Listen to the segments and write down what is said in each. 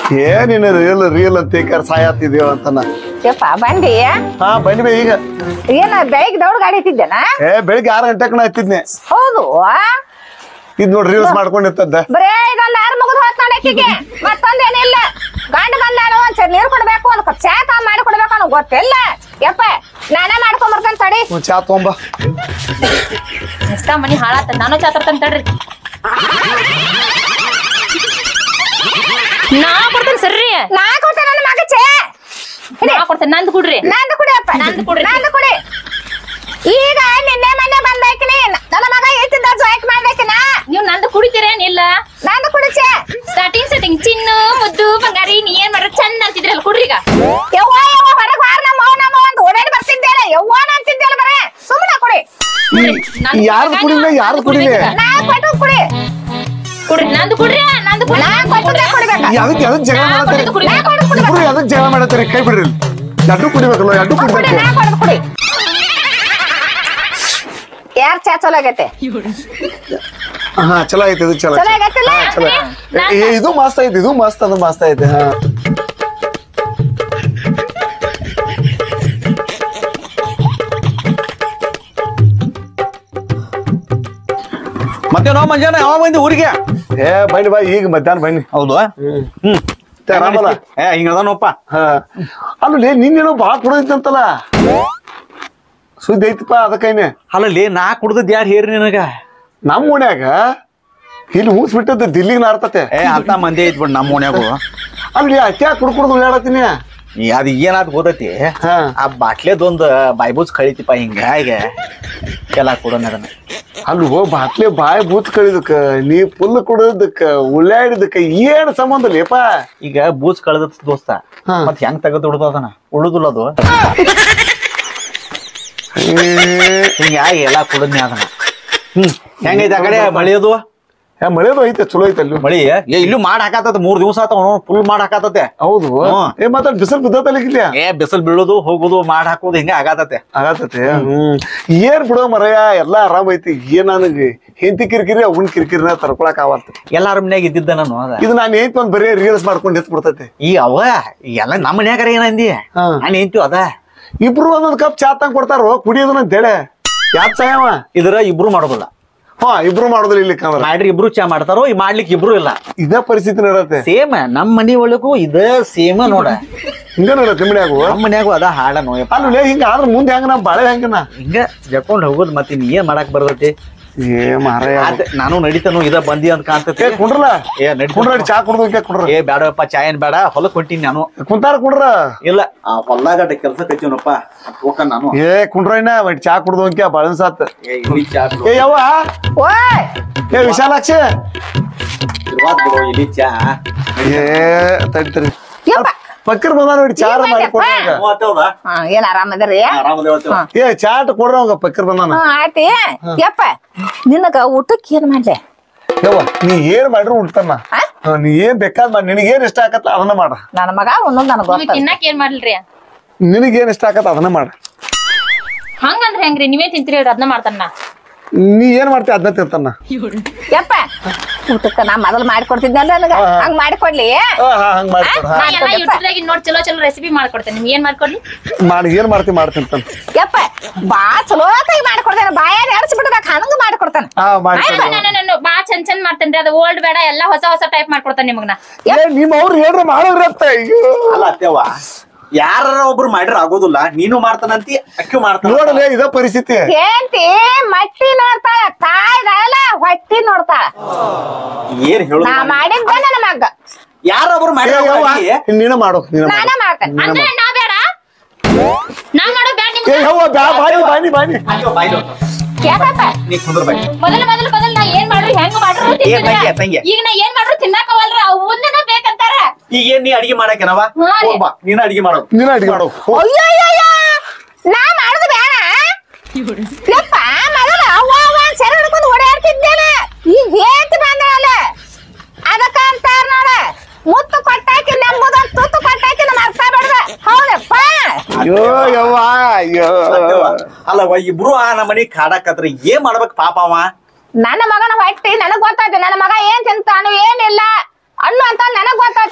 ಏನಿನ reel reel ಅಂತ ಏಕಾರ ಸಾಯತ್ತಿದೇವ ಅಂತನ ಯಪ್ಪ ಬಂದಿ ಹಾ ಬನ್ನಿ ಬೇ ಈಗ ಏನ ಬೆಳಿಗ್ಗೆ ದೌಡ್ ಗಾಡಿ ಇಟ್ಟಿದ್ದೇನ ಏ ಬೆಳಿಗ್ಗೆ ಆರು ಗಂಟೆಗೆ ನಾ ಹತ್ತಿದ್ನೆ ಹೌದು ಇದ್ ನೋಡಿ ರೀಲ್ಸ್ ಮಾಡ್ಕೊಂಡಿರ್ತದ ಬರೇ ಇದೊಂದ್ ಆರು ಮುಗಿದು ಹೋತ್ ನೋಡಕ್ಕಿಗೆ ಮತ್ತೊಂದೇನಿಲ್ಲ ಗಂಡ ಬಂದಾನು ಒಂದ್ ಸರಿ ನೀರ್ ಕೊಡ್ಬೇಕು ಒಂದ್ ಕಪ್ ಚಾ ತಾ ಮಾಡಿ ಕೊಡ್ಬೇಕು ಅನ್ನೋ ಗೊತ್ತಿಲ್ಲ ಯಪ್ಪ ನಾನೇ ಮಾಡ್ಕೊಂಡ್ ಬರ್ತೇನೆ ತಡಿ ಒಂದ್ ಚಾ ತೊಂಬ ಎಷ್ಟ ಮನಿ ಹಾಳಾತ ನಾನು ಚಾ ತರ್ತೇನೆ ತಡ್ರಿ ನಾ ಕೊಡ್ತೇನೆ ಸರ್ರಿ ನಾ ಕೊಡ್ತೇನೆ ನನ್ನ ಮಗ ಚೇ ನಾ ಕೊಡ್ತೇನೆ ನಂದು ಕುಡ್ರಿ ನಂದು ಕುಡಿಯಪ್ಪ ನಂದು ಕುಡ್ರಿ. ನಂದು ಕುಡಿ ಈಗ ನಿನ್ನೆ ಮೊನ್ನೆ ಬಂದೈಕಿನಿ ನನ್ನ ಮಗ ಇಟ್ಟಿದ್ದ ಜಾಯಿಂಟ್ ಮಾಡ್ಬೇಕಿನ ನೀವ್ ನಂದು ಕುಡಿತೀರೇನಿಲ್ಲ ನಂದು ಕುಡಿ ಚೇ ಸ್ಟಾರ್ಟಿಂಗ್ ಸೆಟ್ಟಿಂಗ್ ಚಿನ್ನು ಮುದ್ದು ಬಂಗಾರಿ ನೀ ಏನ್ ಮಾಡ್ರ ಚಂದ ಅಂತಿದ್ರಲ್ಲ ಕುಡ್ರಿ ಈಗ ಯವ್ವ ಯವ್ವ ಹೊರಗ್ ಬಾರ ನಮ್ಮ ಅವ್ವ ನಮ್ಮ ಅವ್ವ ಅಂತ ಓಡಾಡಿ ಬರ್ತಿದ್ದೇನೆ ಯವ್ವನ ಅಂತಿದ್ದೇನೆ ಬರೇ ಸುಮ್ಮನೆ ಕುಡಿ ನಂದು ಯಾರ್ದು ಕುಡ್ರಿ, ಕುಡಿಲೆ ನಂದು ಯಾರ್ದು ಕುಡಿಬೇಕು ಕುಡಿಲೆ ಈಗ. ನಾ ಕೊಟ್ಟು ಕುಡಿ ಕುಡ್ರಿ ನಂದು ಕುಡ್ರಿ ನಂದು ಕುಡ್ರಿ ನಾ ಕೊಟ್ಟದೆ ಕುಡಿಬೇಕ ಯಾವ್ದಕ್ ಯಾವ್ದಕ್ ಜಗಳ ನಾ ಮಾಡತ್ತಾರೆ ಕೊಟ್ಟಿದ್ದು ಕುಡಿಬೇಕು. ನಾ ಕೊಟ್ಟು ಕುಡಿಬೇಕ ಇಬ್ರು ಯಾವ್ದಕ್ ಜಗಳ ಮಾಡತ್ತಾರೆ ಕೈ ಬಿಡ್ರಿ ಎಡ್ಡು ಕುಡಿಬೇಕಲ್ಲ ಎಡ್ಡು ಕುಡಿ ಕುಡಿಬೇಕು ನಾ ಕೊಟ್ಟು ಕುಡಿ ಯಾರ್ ಚಾ ಚಲೋ ಆಗೈತೆ ಹಾ ಚಲೋ ಐತೆ ಇದು ಚಲೋ ಚಲೋ ಆಗೈತಿಲ್ಲ ಹಾ, ಚಲೋ ಏ, ಏ, ಇದು ಮಸ್ತ್ ಐತಿ ಇದು ಮಸ್ತ್ ಅದು ಮಸ್ತ್ ಐತೆ ಹಾ ಮತ್ತೇನೋ ಮಂಜಾನ ಯಾವ ಬಂದಿ ಊರಿಗೆ ಏ ಬನ್ನಿ ಬಾ ಈಗ ಮಧ್ಯಾಹ್ನ ಬನ್ನಿ ಹೌದು ಹ್ಮ್ ಹ್ಮ್ ಮತ್ತೆ ಆರಾಮಲ್ಲ ಏ ಹಿಂಗದಾನಪ್ಪ ಹಾ ಅಲ್ಲೇ ನಿನ್ನೇನೋ ಭಾಳ ಕುಡಿದೈತಂತಲ್ಲ ಸುದ್ದಿ ಐತಪ್ಪ ಅದಕ್ಕೈನೆ ಅಲ್ಲಲ್ಲಿ ನಾ ಕುಡ್ದದ್ ಯಾರು ಹೇರಿ ನಿನಗ ನಮ್ಮ ಓಣ್ಯಾಗ ಇಲ್ಲಿ ಹೂಸ್ ಬಿಟ್ಟದ್ದು ದಿಲ್ಲಿಗೆ ನಾರ್ತತೆ ಏ ಅಂತ ಮಂದಿ ಐತ್ ಬಿಡ್ ನಮ್ಮ ಓಣ್ಯಾಗು ಅಲ್ಲಿ ಅತ್ಯಾಗ ಕುಡ್ ಕುಡ್ದು ಹೇಳತ್ತೀನಿ ಅದ್ ಏನಾದ್ ಗೊತ್ತೈತಿ ಹಾ. ಆ ಬಾಟ್ಲೆದೊಂದ್ ಬಾಯ್ಬೂಸ್ ಕಳಿತಿಪ್ಪ ಹಿಂಗ ಈಗ ಎಲ್ಲ ಕೊಡೋಣ ಅದನ್ನ ಅಲ್ಲಿ ಹೋಗಿ ಬಾಟ್ಲೆ ಬಾಯಿ ಬೂತ್ ಕಳಿದಕ್ಕ ನೀ ಫುಲ್ ಕುಡಿದಕ್ಕ ಉಳ್ಳಾಡಿದಕ್ಕ ಏನ್ ಸಂಬಂಧ ಲೇಪ ಈಗ ಬೂಸ್ ಕಳ್ದ ದೋಸ್ತ ಹಾ. ಮತ್ ಹೆಂಗ್ ತೆಗೆದು ಉಳ್ದು ಅದನ್ನ ಉಳುದಿಲ್ಲ ಅದು ಹಿಂಗಾಗಿ ಎಲ್ಲಾ ಕುಡದ್ನಿ ಅದನ್ನ ಹ್ಮ್ ಹೆಂಗೈತಿ ಆ ಕಡೆ ಮಳಿ ಅದು ಮಳೆದು ಐತೆ ಚಲೋ ಐತೆ ಅಲ್ಲಿ ಮಳಿ ಏ ಇಲ್ಲೂ ಮಾಡ್ ಹಾಕತ್ತ ಮೂರ್ ದಿವಸ ಆತ ಫುಲ್ ಮಾಡ್ ಹಾಕತ್ತೆ ಹೌದು ಹ್ಮ್. ಏ ಮತ್ತ ಬಿಸಿಲು ಬಿದ್ದತಲಿಕ್ಕಿಲ್ಲ ಏ ಬಿಸಿಲ್ ಬೀಳೋದು ಹೋಗುದು ಮಾಡ್ ಹಾಕೋದು ಹಿಂಗ ಆಗತ್ತೆ ಆಗತತೆ ಹ್ಮ್ ಏನ್ ಬಿಡೋ ಮರಯ ಎಲ್ಲಾ ಆರಾಮ್ ಐತಿ ಏನ್ ನನಗೆ ಹೆಂತಿ ಕಿರಿಕಿರಿ ಅವ್ನ ಕಿರಿಕಿರಿನ ತರ್ಕೊಳಕ್ ಆವತ್ತ ಎಲ್ಲಾರ ಮನ್ಯಾಗ ಇದ್ದಿದ್ದ ನಾನು ಅದ ಇದು ನಾನು ಏನ್ ಒಂದ್ ಬರೀ ರೀಲ್ಸ್ ಮಾಡ್ಕೊಂಡು ಎತ್ ಬಿಡ್ತೈತಿ ಈ ಅವ ಎಲ್ಲ ನಮ್ಮ ಮನ್ಯಾಗಾರ ಏನಂದಿ ಹಾ. ನಾನು ಏನ್ತೀವ ಅದ ಇಬ್ರು ಒಂದೊಂದ್ ಕಪ್ ಚಾ ತಂಗ್ ಕೊಡ್ತಾರೋ ಕುಡಿಯೋದನ್ನ ಅಂತೇಳೆ ಯಾತ್ ಸಾಯವ ಇದ್ರ ಇಬ್ರು ಮಾಡೋದಿಲ್ಲ ಹಾ ಇಬ್ರು ಮಾಡೋದಿಲ್ಲ ಇಲ್ಲಿ ಕಂದ್ರ ಮಾಡ್ರಿ ಇಬ್ರು ಚಾ ಮಾಡ್ತಾರೋ ಈ ಮಾಡ್ಲಿಕ್ಕೆ ಇಬ್ರು ಇಲ್ಲ ಇದ ಪರಿಸ್ಥಿತಿ ನಡತ್ತೆ ಸೇಮ್ ನಮ್ ಮನಿ ಒಳಗೂ ಇದ ಸೇಮ್ ನೋಡ ಹಿಂಗ ನಡತ್ತೆ ಮನ್ಯಾಗು ನಮ್ ಮನ್ಯಾಗೂ ಅದ ಹಾಡ ನೋಯಪ್ಪ ಅಲ್ಲಿ ಹಿಂಗ ಆದ್ರ ಮುಂದೆ ಹೆಂಗ ನಮ್ ಬಾಳೆ ಹೆಂಗನ ಹಿಂಗ ಜಕ್ಕೊಂಡ್ ಹೋಗೋದ್ ಮತ್ತೆ ಇನ್ ಏನ್ ಮಾಡಕ್ ಬರ್ತೈತಿ ಏ ಮಾರಾಯ ಅದ್ ನಾನು ನಡಿತನು ಇದ ಬಂದಿ ಅಂತ ಕಾಣ್ತೈತಿ ಏ ಕುಂಡ್ರಲ್ಲ ಏ ನಡಿ ಕುಂಡ್ರ ಚಾ ಕುಡ್ದು ಕುಂಡ್ರ ಏ ಬೇಡಪ್ಪ ಚಾ ಏನ್ ಬೇಡ ಹೊಲಕ್ ಹೊಂಟೀನಿ ನಾನು ಕುಂತಾರ ಕುಂಡ್ರ ಇಲ್ಲ ಆ ಹೊಲ್ದಾಗ ಕೆಲ್ಸ ಕಚ್ಚೋನಪ್ಪ ಹೋಗ ನಾನು ಏ ಕುಂಡ್ರಣ್ಣ ಒಂದ್ ಚಾ ಕುಡ್ದು ಅಂಕ್ಯ ಬಾಳನ್ ಸಾತ್ ಏ ಇಲ್ಲಿ ಚಾ ಬಿಡು. ಏ ಯವ್ವ ಓಯ್ ಏ ವಿಶಾಲಾಕ್ಷಿ ಇರ್ವಾತ್ ಬಿಡು ಇಲ್ಲಿ ಚಾ ಏ ತಡಿ ತಡಿ ಯಪ್ಪ ಪಕ್ಕರ್ ಬಂದ ನೋಡಿ ಚಾರ ಮಾಡಿ ಕೊಡ್ರಿ ಅವ್ನ್ಗ. ಮೂವತ್ತೇಳ್ದ? ಹಾ ಏನ್ ಆರಾಮದರಿ ಆರಾಮದೇವ್ ಆತೇವ್. ಹಾ. ಏ ಚಾಟ್ ಕೊಡ್ರಿ ಅವಂಗ ಪಕ್ಕರ್ ಬಂದಾನ ಹಾ ಆಯ್ತಿ ಯಪ್ಪ ನಿನಗ ಊಟಕ್ಕೆ ಏನ್ ಮಾಡ್ಲೆ ಯವ್ವ ನೀ ಏನ್ ಮಾಡ್ರಿ ಉಂಟಾನ ಆ? ನೀ ಏನ್ ಬೇಕಾದ್ ಮಾಡಿ ನಿನಗೆ ಏನ್ ಇಷ್ಟ ಆಕತ್ತ ಅದನ್ನ ಮಾಡ ನನ್ನ ಮಗ ಅನ್ನೋದು ನನಗ್ ನಿಮಗ್ ಗೊತ್ತ ತಿನ್ನಕ್ ಏನ್ ಮಾಡ್ಲ್ರಿ ನಿನಗೆ ಏನ್ ಇಷ್ಟ ಆಕತ್ತ ಅದನ್ನ ಮಾಡ ಹಂಗಂದ್ರ ಹೆಂಗ್ರಿ ನೀವೇ ತಿಂತೀರಿ ಹೇಳ್ರಿ ಅದನ್ನ ಮಾಡ್ತಾನ ನೀ ಏನ್ ಮಾಡ್ತಿ ಅದನ್ನ ತಿಂತಾನ ಯಪ್ಪ ಊಟಕ್ಕ ನಾ ಮೊದಲು ಮಾಡಿಕೊಡ್ತಿದ್ನಲ್ಲ ನನಗ ಹಾ, ಹಾ. ಹಂಗ್ ಮಾಡಿಕೊಡ್ಲಿ ಹಾ ಹಾ ಹಂಗ್ ಮಾಡ್ಕೊಡ ನಾ ಎಲ್ಲಾ ಯೂಟ್ಯೂಬ್ದಾಗ ನೋಡ್ ಚಲೋ ಚಲೋ ರೆಸಿಪಿ ಮಾಡ್ಕೊಡ್ತೇನೆ ನಿಮ್ಗೆ ಏನ್ ಮಾಡ್ಕೊಡ್ಲಿ ಮಾಡಿ ಏನ್ ಮಾಡ್ತಿ ಮಾಡ್ತಿಂತಾನ ಯಪ್ಪ ಬಾ ಚಲೋ ಕೈ ಮಾಡಿಕೊಡ್ತೇನೆ ಬಾಯಾಗ ಎಡ್ಸ್ ಬಿಡ್ಬೇಕು ಹಂಗ ಮಾಡಿಕೊಡ್ತಾನೆ ಹಾ ಮಾಡ್ಕೊಡ ನಾನು ಬಾ ಚಂದ್ ಚಂದ್ ಮಾಡ್ತೇನ್ರಿ ಅದು ಓಲ್ಡ್ ಬೇಡ ಎಲ್ಲಾ ಹೊಸ ಹೊಸ ಟೈಪ್ ಮಾಡ್ಕೊಡ್ತೇನೆ ನಿಮಗ್ ನಾ ಏ ನಿಮ್ ಅವ್ರು ಹೇಳ್ರ ಮಾಡೋರಿ ಅಂತ ಅಯ್ಯೋ ಅಲ್ಲ ಅತ್ತೇವ ಯಾರ ಒಬ್ರು ಮಾಡಿದ್ರ ಆಗೋದಿಲ್ಲ ನೀನು ಮಾಡ್ತಾನಂತಿ ಅಕ್ಕಿ ಮಾಡ್ತಾನ ನೋಡಲೇ ಇದ ಪರಿಸ್ಥಿತಿ ಏಂತಿ ಮಟ್ಟಿ ನೋಡ್ತಾಳ ತಾಯ್ದಲ್ಲ ಹೊಟ್ಟಿ ನೋಡ್ತಾಳ ಏನ್ ಹೇಳುದು ನಾ ಮಾಡಿದ್ದ ನನ್ನ ಮಗ ಯಾರ ಒಬ್ರು ಏ ಮಾಡಿದ್ರ ಯವ್ವ, ಅಕ್ಕಿ? ನೀನ ಮಾಡು ನೀನ ಮಾಡು ನಾನ ಮಾಡ್ತೇನೆ ಅಂದ್ರೆ ನಾ ಬೇಡ ನಾ ಮಾಡೋ ಬ್ಯಾಡ ಏ ನಿಮ್ಗೆ ಯವ್ವ ಬ್ಯಾ ಬಾನಿ ಬಾನಿ ಬಾನಿ ಅಯ್ಯೋ, ಬಾಯ್ಲಿ ಹೋಗ್ತು. ಕೇಳ್ತಪ್ಪ ನೀ ಕುಂದ್ರ ಬಾಯ್ ಮೊದಲ ಮೊದಲ ಮೊದಲ ನಾ ಏನ್ ಮಾಡ್ರು ಹೆಂಗ್ ಮಾಡ್ರು ಏ, ತಂಗಿ, ತಿಂತಿದ್ರ ತಂಗಿ. ಈಗ ನಾ ಏನ್ ಮಾಡ್ರು ತಿನ್ನಾಕವಲ್ರ ಅವನ್ನ ಬೇಕಂತಾರ ಈಗ ಏನ್ ನೀ ಅಡಿಗೆ ಮಾಡಕ್ಕೇನವ ಹಾ ರೀ. ಹೋಗ್ ಬಾ ನೀನ ಅಡಿಗೆ ಮಾಡೋದು ನೀನ ಅಡಿಗೆ ಮಾಡು ಹೋಗ್. ಅಯ್ಯೋ ಅಯ್ಯೋ ಅಯ್ಯೋ ನಾ ಮಾಡುದು ಬೇಡ ಯಪ್ಪ ಮೊದಲ ಅವ್ವ ಅವ್ವ ಅಂತ ಸೆರೆ ಹಿಡ್ಕೊಂಡು ಓಡಾಡ್ತಿದ್ದೇನೆ ಈಗ ಏತ್ ಬಂದಲ್ಲ ಅದಕ್ಕ ಅಂತಾರ ನೋಡ ಮುತ್ತು ಕೊಟ್ಟಾಕಿ ನೆಂಬುದ ತುತ್ತು ಕೊಟ್ಟಾಕಿ ನಮ್ಮ ಅರ್ಥ ಬೇಡದ ಹೌದಪ್ಪ ಅಯ್ಯೋ ಯವ್ವ ಅಯ್ಯೋ ಅತ್ತೇವ, ಅಲ್ಲವ ಇಬ್ರು ಆ ನಮ್ಮ ಮನಿ ಕಾಡಕತ್ರ ಏನ್ ಮಾಡ್ಬೇಕು ಪಾಪ ಅವ ನನ್ನ ಮಗನ ಹೊಟ್ಟಿ ನನಗ್ ಗೊತ್ತಾಯ್ತು ನನ್ನ ಮಗ ಏನ್ ತಿಂತಾನು ಏನಿಲ್ಲ ಅನ್ನು ಅಂತ ನನಗ್ ಗೊತ್ತಾಯ್ತು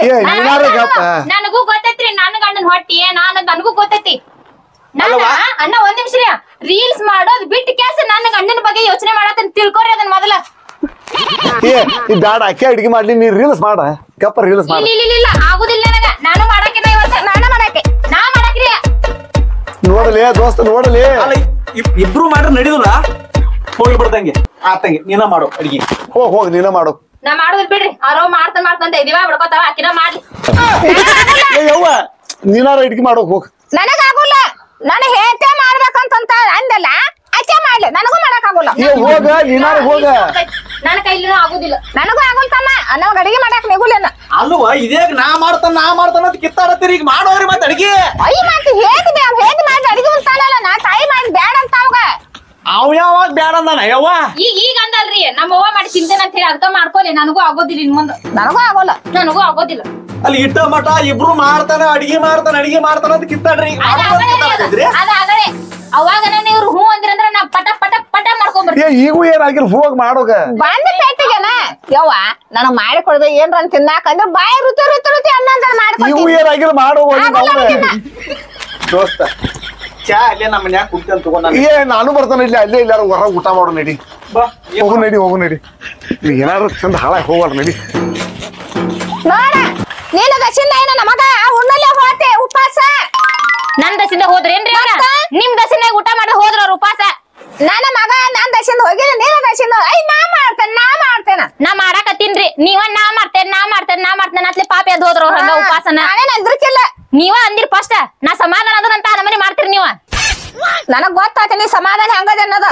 ಏ ನೀನಾರ ಗಪ್ಪ ನನಗೂ ಗೊತ್ತೈತ್ರಿ ನನ್ನ ಗಂಡನ ಹೊಟ್ಟಿ ನಾನು ನನಗೂ ಗೊತ್ತೈತಿ ನನ್ನ ಅಲ್ವಾ? ಅಣ್ಣ ಒಂದ್ ನಿಮಿಷ ರೀಲ್ಸ್ ಮಾಡೋದ್ ಬಿಟ್ಟು ಕ್ಯಾಸ ನನ್ನ ಗಂಡನ ಬಗ್ಗೆ ಯೋಚನೆ ಮಾಡತ್ತಂತ ತಿಳ್ಕೊರಿ ಅದನ್ನ ಮೊದಲ ಏ ಈ ಬ್ಯಾಡ ಅಕ್ಕಿ ಅಡಿಗೆ ಮಾಡ್ಲಿ ನೀ ರೀಲ್ಸ್ ಮಾಡ ಗಪ್ಪ ರೀಲ್ಸ್ ಮಾಡ ಇಲ್ಲ ಇಲ್ಲ ಇಲ್ಲ, ಇಲ್ಲ ಆಗುದಿಲ್ಲ ನನಗ ನಾನು ಮಾಡಾಕಿನ ಇವತ್ತ ನಾನು ಮಾಡಾಕೆ ನಾ ಮಾಡಾಕ್ರಿ ನೋಡಲಿ ದೋಸ್ತ ನೋಡಲಿ ಅಲ್ಲ ಇಬ್- ಇಬ್ರು ಮಾಡ್ರೆ ನಡಿದಿಲ್ಲ ಹೋಗಿ ಬಿಡ್ದಂಗೆ ಆತಂಗೆ ನೀನ ಮಾಡು ಅಡಿಗೆ ಹೋಗ್ ಹೋಗ್ ನೀನ ಮಾಡು ನಾ ಮಾಡೋದ್ ಬಿಡ್ರಿ ಅವ್ರೋ ಮಾಡ್ತಾನ ಮಾಡ್ತಂತ ಇದೀವ ಬಿಡ್ಕೋತಾವ ಆಕಿನ ಮಾಡ್ಲಿ ಏ ಯವ್ವ ನೀನಾರ ಅಡಿಗೆ ಮಾಡೋಕ್ ಹೋಗ್ ನನಗಾಗುಲ್ಲ ನಾನು ಹೇಳ್ತೆ ಮಾಡ್ಬೇಕಂತ ಅಂದಲ್ಲ ಅಚ್ಚೆ ಮಾಡ್ಲಿ ನನಗೂ ಮಾಡಕ್ ಆಗುಲ್ಲ ಏ ಹೋಗ ನೀನಾರ ಹೋಗ ನನ್ನ ಕೈಲಿನೂ ಆಗುದಿಲ್ಲ ನನಗೂ ಆಗುಲ್ ತಮ್ಮ ಅನ್ನವಾಗ ಅಡಿಗೆ ಮಾಡಕ್ ನಿಗುಲೇನ ಅಲ್ವಾ ಇದೇಗ ನಾ ಮಾಡ್ತಾನ ನಾ ಮಾಡ್ತಾನ ಅಂತ ಕಿತ್ತಾಡತ್ತೀರಿ ಈಗ ಮಾಡೋರಿ ಮತ್ತೆ ಅಡಿಗೆ ಅಯ್ಯ ಮತ್ತೆ ಹೇಗ್ ಬೇ ಹೇಗ್ ಮಾಡಿ ಅಡಿಗೆ ಅಂತಾನಲ್ಲ ನಾ ತಾಯಿ ಮಾಡಿ ಬ್ಯಾಡ ಅಂತ ಅವಾಗ ಅವ್ ಯಾವಾಗ ಬ್ಯಾಡ ಅಂದಾನ ಯವ್ವ ಈಗ ಈಗ ಅಂದಲ್ರಿ ನಮ್ಮ ಅವ್ವ ಮಾಡಿ ತಿಂತೇನೆ ಅಂತ ಹೇಳಿ ಅದಕ್ಕ ಮಾಡ್ಕೊಲಿ ನನಗೂ ಆಗೋದಿಲ್ಲ ಇನ್ ಮುಂದ ನನಗೂ ಆಗೋಲ್ಲ ನನಗೂ ಆಗೋದಿಲ್ಲ ಅಲ್ಲಿ ಇಟ್ಟ ಮಠ ಇಬ್ರು ಮಾಡ್ತಾನ ಅಡಿಗೆ ಮಾಡ್ತಾನ ಅಡಿಗೆ ಮಾಡ್ತಾನ ಅಂತ ಕಿತ್ತಾಡ್ರಿ ಈಗ ಅದ ಮಾಡೋದು ಅಂತ ಕಿತ್ತಾಡ್ತಿದ್ರಿ? ಅದ ಆಗಲೇ ಅವಾಗ ನಾನು ಇವ್ರು ಹೂ ಅಂದ್ರಂದ್ರ ನಾ ಪಟ ಪಟ ಪಟ ಮಾಡ್ಕೊಂಡ್ ಏ ಈಗೂ ಏನಾಗಿಲ್ಲ ಹೋಗ್ ಮಾಡೋಗ ಬಂದ ಪೇಟಿಗೆನ ಯವ್ವ ನನಗ್ ಮಾಡಿ ಕೊಡ್ದೆ ಏನ್ರ ಅಂತ ತಿನ್ನಾಕ ಅಂದ್ರೆ ಬಾಯಿ ರುಚಿ ರುಚಿ ರುಚಿ ಅನ್ನ ಅಂತ ಈಗೂ ಮಾಡ್ಕೊತೀನಿ ಏನಾಗಿಲ್ಲ ಮಾಡೋಗ ಆಗೋಲ್ಲ ನನಗಿನ್ನ. ದೋಸ್ತ ಚಾ ಅಲ್ಲೇ ನಮ್ಮ ಮನ್ಯಾಗ ಕುಡ್ತೇನೆ ತಗೊಂಡ್ ನಾನು ಏ ನಾನು ಬರ್ತಾನೆ ಇಲ್ಲ ಅಲ್ಲೇ ಇಲ್ಲಾರ ಹೊರ ಊಟ ಮಾಡು ನಡಿ ಬಾ ಹೋಗು ನಡಿ ಹೋಗು ನಡಿ ನೀ ಏನಾರು ಚಂದ ಹಾಳಾಗಿ ಹೋಗ್ಬಾರ ನಡಿ ನೋಡ ನೀನು ದಶಿಂದ ಏನ ನಮಗ ಉಣ್ಣಲ್ಲೇ ಹೋತೆ ಉಪವಾಸ ನನ್ ದಸಿಂದ ಹೋದ್ರೇನ್ರಿ ಅವ್ರ? ಮತ್ತ? ನಿಮ್ ದಸಿಂದಾಗ ಊಟ ಮಾಡಿ ಹೋದ್ರ ಅವ್ರ ಉಪವಾಸ ನನ್ನ ಮಗ ನಾನ್ ದಶಿಂದ ಹೋಗಿಲ್ಲ ನೀನು ದಶಿಂದ ಐ ನಾ ಮಾಡ್ತೇನೆ ನಾ ಮಾಡ್ತೇನೆ ನಾ ಮಾಡಾಕತ್ತೀನ್ರಿ ನೀವ ನಾ ಮಾಡ್ತೇನ್ ನಾ ಮಾಡ್ತೇನ್ ನಾ ಮಾಡ್ತೇನೆ ಅತ್ಲೆ ಪಾಪಿ ಅದ್ ಹೋದ್ರ ಅವ್ರ ಹಂಗ ಉಪವಾಸನ ನಾನೇನ್ ಅಂದ್ರಕ್ಕಿಲ್ಲ ನೀವ ಅಂದಿರ್ ಫಸ್ಟ್ ನಾ ಸಮಾಧಾನ ಅದನಂತ ನಮ್ಮನೆ ಮಾಡ್ತೀರಿ ನೀವ ನನಗ್ ಗೊತ್ತಾಯ್ತು ನೀ ಸಮಾಧಾನ ಹೆಂಗದ ಅನ್ನೋದು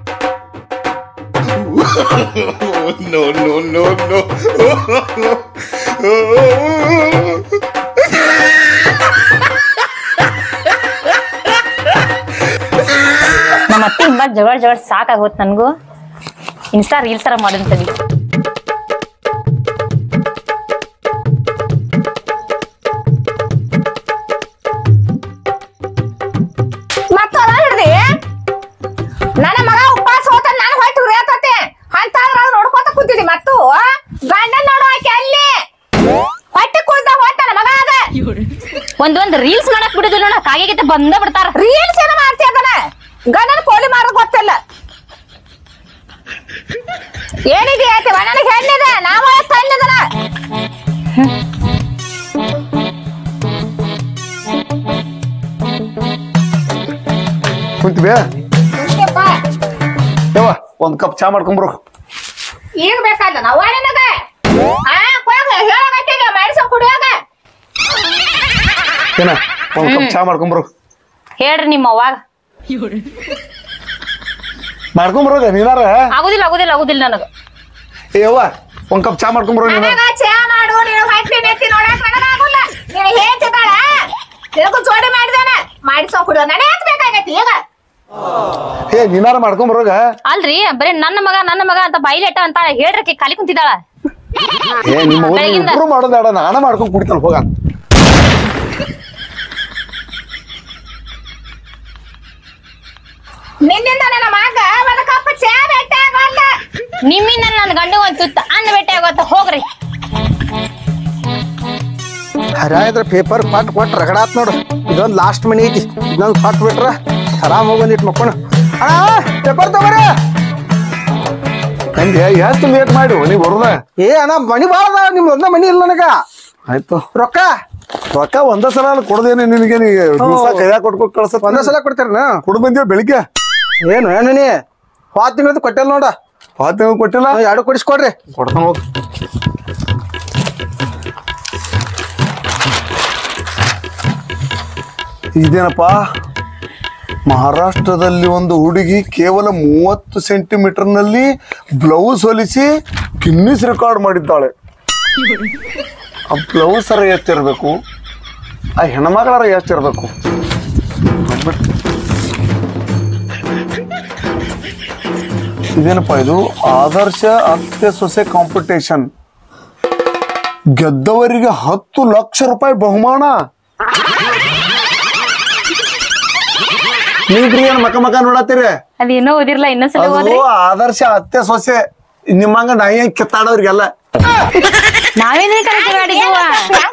no, no, no, no. ನಮ್ಮ ಅತ್ತಿ ಹಿಂಗ ಜಗಳ ಜಗಳ ಸಾಕಾಗೋತ್ ನನ್ಗೂ ಇನ್ಸ್ಟಾ ರೀಲ್ಸ್ ತರ ಮಾಡಂತದಿ ಮತ್ತ ಹಿಡ್ದಿ ನನ್ನ ಮಗ ಉಪವಾಸ ಹೋತ ನಾನು ಹೊಟ್ಟು ಉರಿಯತತೆ ಅಂತಾದ್ರ ಅವ್ರು ನೋಡ್ಕೊತ ಕೂತಿದಿ ಮತ್ತು ಗಂಡನ್ ನೋಡು ಆಕೆ ಅಲ್ಲಿ ಹೊಟ್ಟೆ ಕುಳ್ದ ಹೋತ ನನ್ನ ಮಗ ಅದ ಒಂದ್ ಒಂದ್ ರೀಲ್ಸ್ ಮಾಡಕ್ ಬಿಡುದಿಲ್ಲ ನೋಡ ಕಾಗೆಗಿತ್ತ ಬಂದ ಬಿಡ್ತಾರ ರೀಲ್ಸ್ ಏನ ಮಾಡ್ತಿ ಅದನ್ನ ಗಂಡನ ಕೋಲಿ ಮಾಡೋದ್ ಗೊತ್ತಿಲ್ಲ ಏನಿದೆ ಆಯ್ತವ ನನಗೆ ಹೆಣ್ಣಿದೆ ನಾವ ತಣ್ಣಿದನ ಕುಂತಿವ್ಯಾ ಯವ್ವ ಒಂದ್ ಕಪ್ ಚಾ ಮಾಡ್ಕೊಂಬ್ರು ಈಗ ಬೇಕಾದ ನಾವ ನಿನಗ ಆ ಹೋಗ ಹೇಳಾಗತ್ತಿಗೆ ಮಾಡಿಸ ಕುಡಿಯೋಗ ಏನ ಒಂದ್ ಕಪ್ ಚಾ ಮಾಡ್ಕೊಂಬ್ರು ಹೇಳ್ರಿ ನಿಮ್ಮ ಅವಾಗ ಮಾಡ್ಕೊಂಬ್ರೋಗ ನೀನಾರ ಆಗುದಿಲ್ಲ ಆಗುದಿಲ್ಲ ಆಗುದಿಲ್ಲ ನನಗ ಏ ಯವ್ವ ಒಂದ್ ಕಪ್ ಚಾ ಮಾಡ್ಕೊಂಬ್ರು ನೀನ ನನಗ ಚಾ ಮಾಡು ನೀನು ಹೊಟ್ಟೆ ನೆತ್ತಿ ನೋಡಕ್ ನನಗಾಗುಲ್ಲ ನೀನು ಹೇಳ್ತಿದ್ದಾಳ ನಿನಗೂ ಜೋಡಿ ಮಾಡಿದಾನ ಮಾಡಿಸೋ ಕುಡಿಯೋ ನಡೆ ಬೇಕಾಗೈತಿ ಈಗ ಏ ನೀನಾರ ಮಾಡ್ಕೊಂಬ್ರೋಗ ಅಲ್ರಿ ಬರೀ ನನ್ನ ಮಗ ನನ್ನ ಮಗ ಅಂತ ಬೈಲೆಟ ಅಂತ ಹೇಳ್ರಕ್ಕೆ ಖಾಲಿ ಕುಂತಿದ್ದಾಳ ಏ ನಿಮ್ಮ ಊರ್ ಬೆಳಗಿಂದ. ಇಬ್ರು ಮಾಡೋದಾಡ ನಾನ ಮಾಡ್ಕೊಂಡ್ ಕುಡಿತಾನ ಹೋಗ ನಿನ್ನಿಂದ ನನ್ನ ಮಗ ಒಂದು ಕಪ್ ಚಾ ಬೆಟ್ಟ ಆಗೋಲ್ಲ ನಿಮ್ಮಿಂದ ನನ್ನ ಗಂಡು ಒಂದ್ ತುತ್ತ ಅನ್ನ ಬೆಟ್ಟೆ ಆಗೋತ್ತ ಹೋಗ್ರಿ ಹರಿಯಾದ್ರ ಪೇಪರ್ ಪಟ್ ಕೊಟ್ಟು ರಗಡಾತ್ ನೋಡು ಇದೊಂದ್ ಲಾಸ್ಟ್ ಮನಿ ಐತಿ ಇದೊಂದ್ ಪಟ್ ಬಿಟ್ರ ಆರಾಮ್ ಹೋಗಿ ಒಂದಿಟ್ಟು ಮಕ್ಕೋಣ ಅಣ್ಣ ಪೇಪರ್ ತಗೋರಿ ನಂಗೆ ಎಷ್ಟು ಲೇಟ್ ಮಾಡಿ ನೀ ಬರುದ ಏ ಅಣ್ಣ ಮನಿ ಬಾಳ ಅದಾವ ನಿಮ್ ಒಂದ ಮನಿ ಇಲ್ಲ ನನಗ ಆಯ್ತು ರೊಕ್ಕ ರೊಕ್ಕ ಒಂದ ಸಲ ಕೊಡದೇನೆ ನಿನಗೆ ನೀ ದಿವಸ ಕೈಯಾಗ ಕೊಟ್ಕೊ ಕಳ್ಸತ್ ಒಂದೇ ಸಲ ಕೊಡ್ತೀರನ ಕೊಡ್ ಬಂದಿವ ಬೆಳಿಗ್ಗೆ ಏನು ಏನು ನೀ ಹೋದ್ ತಿಂಗಳದ್ದು ಕೊಟ್ಟಿಲ್ಲ ನೋಡ ಹತ್ತು ತಿಂಗಳು ಕೊಟ್ಟಿಲ್ಲ ಎರಡು ಕೊಡಿಸ್ಕೊಡ್ರಿ ಕೊಡ್ತಾನ ಹೋಗ್ ಇದೇನಪ್ಪ ಮಹಾರಾಷ್ಟ್ರದಲ್ಲಿ ಒಂದು ಹುಡುಗಿ ಕೇವಲ ಮೂವತ್ತು ಸೆಂಟಿಮೀಟರ್ನಲ್ಲಿ ಬ್ಲೌಸ್ ಹೊಲಿಸಿ ಗಿನ್ನಿಸ್ ರೆಕಾರ್ಡ್ ಮಾಡಿದ್ದಾಳೆ ಆ ಬ್ಲೌಸ್ ಅರ ಎಷ್ಟಿರ್ಬೇಕು ಆ ಹೆಣ್ಮಗಳರ ಎಷ್ಟಿರ್ಬೇಕು ನೋಡ್ಬಿಟ್ಟು. ಇದೇನಪ್ಪ ಇದು ಆದರ್ಶ ಅತ್ತೆ ಸೊಸೆ ಕಾಂಪಿಟೇಷನ್ ಗೆದ್ದವರಿಗೆ ಹತ್ತು ಲಕ್ಷ ರೂಪಾಯಿ ಬಹುಮಾನ ನೀವ್ರಿ ಏನ್ ಮಕ ಮಕ ನೋಡತ್ತೀರಿ ಅದೇನೋ ಓದಿರ್ಲ ಇನ್ನೊಂದ್ಸಲ ಅದು ಓದ್ರಿ ಆದರ್ಶ ಅತ್ತೆ ಸೊಸೆ ನಿಮ್ಮಂಗ ನಾಯಿ ಕಿತ್ತಾಡೋರಿಗೆಲ್ಲ ನಾವೇನೇ ಕರೆಕ್ಟ್ ಮಾಡಿದ್ವು ಹೆಂಗ್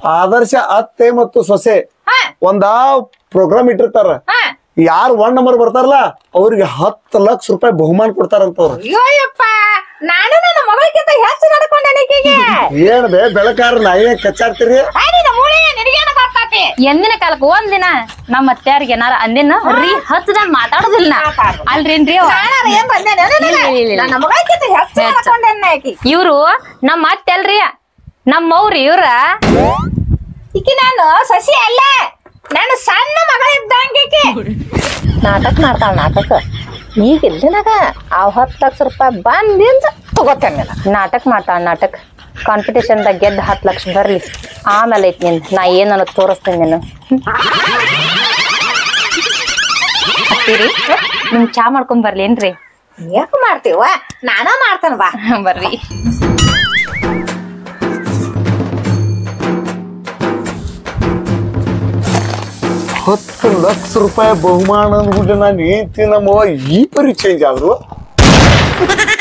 ಆದರ್ಶ ಅತ್ತೆ ಮತ್ತು ಸೊಸೆ ಹಾ ಒಂದ ಪ್ರೋಗ್ರಾಮ್ ಇಟ್ಟಿರ್ತಾರ ಹಾ ಯಾರು ಒನ್ ನಂಬರ್ ಬರ್ತಾರಲ್ಲ ಅವ್ರಿಗೆ ಹತ್ತು ಲಕ್ಷ ರೂಪಾಯಿ ಬಹುಮಾನ ಕೊಡ್ತಾರಂತವ್ರು ಅಯ್ಯೋಯಪ್ಪ ನಾನು ನನ್ನ ಮಗಳಿಗಿಂತ ಹೆಚ್ಚು ನಡ್ಕೊಂಡೆ ನಿಕ್ಕಿಗೆ ಏನ್ ಬೇ ಬೆಳಕಾರ ನಾಯಿ ಕಚ್ಚಾಡ್ತೀರಿ ನಿನ್ನ ಮೂಳೆ ನಿನಗೇನ ಗೊತ್ತಾತಿ ಎಂದಿನ ಕಾಲಕ್ಕೆ ಒಂದಿನ ನಮ್ಮ ಅತ್ಯಾರಿಗೆ ಏನಾರ ಅಂದಿನ ರೀ ಹತ್ತದನ್ ಮಾತಾಡೋದಿಲ್ಲ ನಾ. ಅಲ್ರೇನ್ರಿ ಅವ? ನಾನಾರ ಏನ್ ಬಂದೇನೆ ಇಲ್ಲ, ಇಲ್ಲ, ಇಲ್ಲ. ನನ್ನ ಮಗಳಿಗಿಂತ ಹೆಚ್ಚು ಹೆಚ್ಚು. ನಡ್ಕೊಂಡೆ ಆಕಿ ಇವ್ರು ನಮ್ಮ ಅತ್ತೆ ಅಲ್ರಿ ನಮ್ಮವ್ರಿ ಇವ್ರ ಈಕಿ ನಾನು ಸಸಿ ಅಲ್ಲ ನಾನು ಸಣ್ಣ ಮಗಳಿದ್ದಂಗೆ ಈಕಿ ನಾಟಕ ಮಾಡ್ತಾಳ ನಾಟಕ ಈಗ ಇಲ್ಲಿನಾಗ ಆ ಹತ್ತು ಲಕ್ಷ ರೂಪಾಯಿ ಬಂದಿಂದ ತಗೋತೇನೆ ನಾನು ನಾಟಕ ಮಾಡ್ತಾಳ ನಾಟಕ ಕಾಂಪಿಟೇಷನ್ ದಾಗ ಗೆದ್ದ ಹತ್ತು ಲಕ್ಷ ಬರ್ಲಿ ಆಮೇಲೆ ಐತಿ ನಿಂದ ನಾ ಏನನ್ನ ತೋರಿಸ್ತೇನೆ ನೀನು ಹತ್ತೀರಿ ನಿಮ್ ಚಾ ಮಾಡ್ಕೊಂಡ್ ಬರ್ಲೇನ್ರಿ ಯಾಕೆ ಮಾಡ್ತೀವ ನಾನ ಮಾಡ್ತೇನೆ ಬಾ ಬರ್ರಿ ಹತ್ತು ಲಕ್ಷ ರೂಪಾಯಿ ಬಹುಮಾನ ಅಂದ್ಬಿಟ್ಟು ನಾನು ಏನ್ ನಮ್ಮವ್ವ ಈ ಪರಿ ಚೇಂಜ್ ಆದ್ರು